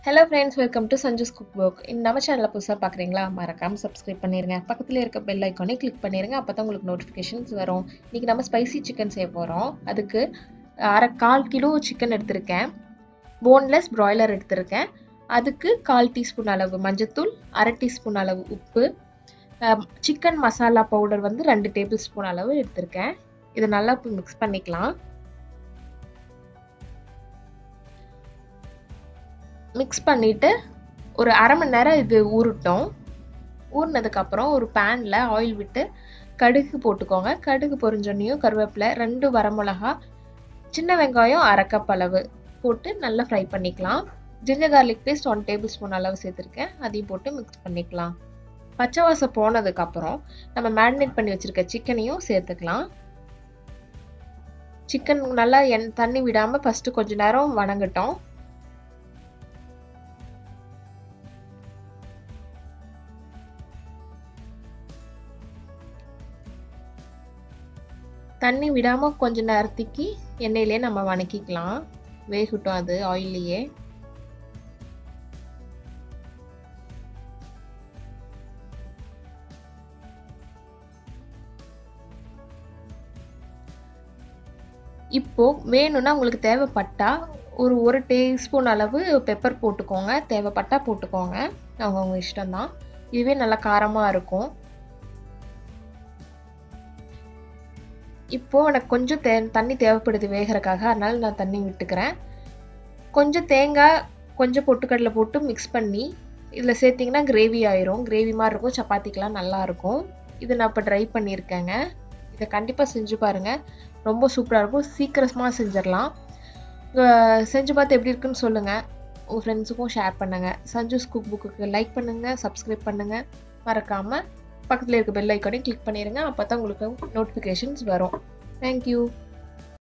hello friends welcome to Sanju's cook book இந்த நம்ம சேனலில் புதுசாக பார்க்குறீங்களா மறக்காமல் சப்ஸ்கிரைப் பண்ணிடுங்க பக்கத்தில் இருக்க பெல் ஐக்கானே கிளிக் பண்ணிடுங்க அப்போ தான் உங்களுக்கு நோட்டிஃபிகேஷன்ஸ் வரும் இன்றைக்கி நம்ம ஸ்பைசி சிக்கன் செய்ய போகிறோம் அதுக்கு அரை கால் கிலோ சிக்கன் எடுத்திருக்கேன் போன்லெஸ் ப்ராய்லர் எடுத்திருக்கேன் அதுக்கு கால் டீஸ்பூன் அளவு மஞ்சத்தூள் அரை டீஸ்பூன் அளவு உப்பு சிக்கன் மசாலா பவுடர் வந்து ரெண்டு டேபிள் ஸ்பூன் அளவு எடுத்திருக்கேன் இதை நல்லா மிக்ஸ் பண்ணிக்கலாம் மிக்ஸ் பண்ணிவிட்டு ஒரு அரை மணி நேரம் இது ஊறட்டும் ஊறினதுக்கப்புறம் ஒரு பேனில் ஆயில் விட்டு கடுகு போட்டுக்கோங்க கடுகு பொரிஞ்சோன்னையும் கருவேப்பிலை ரெண்டு வரமிளகா சின்ன வெங்காயம் அரை கப் அளவு போட்டு நல்லா ஃப்ரை பண்ணிக்கலாம் ginger garlic paste one tablespoon அளவு சேர்த்துருக்கேன் அதையும் போட்டு மிக்ஸ் பண்ணிக்கலாம் பச்சை வாசம் போனதுக்கப்புறம் நம்ம மேரினேட் பண்ணி வச்சுருக்க சிக்கனையும் சேர்த்துக்கலாம் சிக்கன் நல்லா எண் தண்ணி விடாமல் ஃபஸ்ட்டு கொஞ்ச நேரம் வணங்கட்டும் தண்ணி விடாமல் கொஞ்ச நேரத்துக்கு எண்ணெயிலே நம்ம வணக்கிக்கலாம் வேகட்டும் அது ஆயிலையே இப்போ வேணும்னா உங்களுக்கு தேவைப்பட்டா ஒரு ஒரு டீஸ்பூன் அளவு பெப்பர் போட்டுக்கோங்க தேவைப்பட்டா போட்டுக்கோங்க அவங்கவுங்க இஷ்டம்தான் இதுவே நல்லா காரமாக இருக்கும் இப்போது எனக்கு கொஞ்சம் தே தண்ணி தேவைப்படுது வேகிறக்காக அதனால் நான் தண்ணி விட்டுக்கிறேன் கொஞ்சம் தேங்காய் கொஞ்சம் பொட்டுக்கடலை போட்டு மிக்ஸ் பண்ணி இதில் சேர்த்திங்கன்னா கிரேவி ஆயிரும் கிரேவி மாதிரி இருக்கும் சப்பாத்திக்கெலாம் நல்லாயிருக்கும் இது நான் இப்போ ட்ரை பண்ணியிருக்கேங்க இதை கண்டிப்பாக செஞ்சு பாருங்கள் ரொம்ப சூப்பராக இருக்கும் சீக்கிரமாக செஞ்சிடலாம் செஞ்சு பார்த்து எப்படி இருக்குன்னு சொல்லுங்கள் உங்கள் ஃப்ரெண்ட்ஸுக்கும் ஷேர் பண்ணுங்கள் சஞ்சூஸ் குக் புக்குக்கு லைக் பண்ணுங்கள் சப்ஸ்கிரைப் பண்ணுங்கள் மறக்காமல் பக்கத்தில் இருக்க பெல் ஐக்கானே கிளிக் பண்ணிடுங்க அப்போ தான் உங்களுக்கு நோட்டிஃபிகேஷன்ஸ் வரும் தேங்க்யூ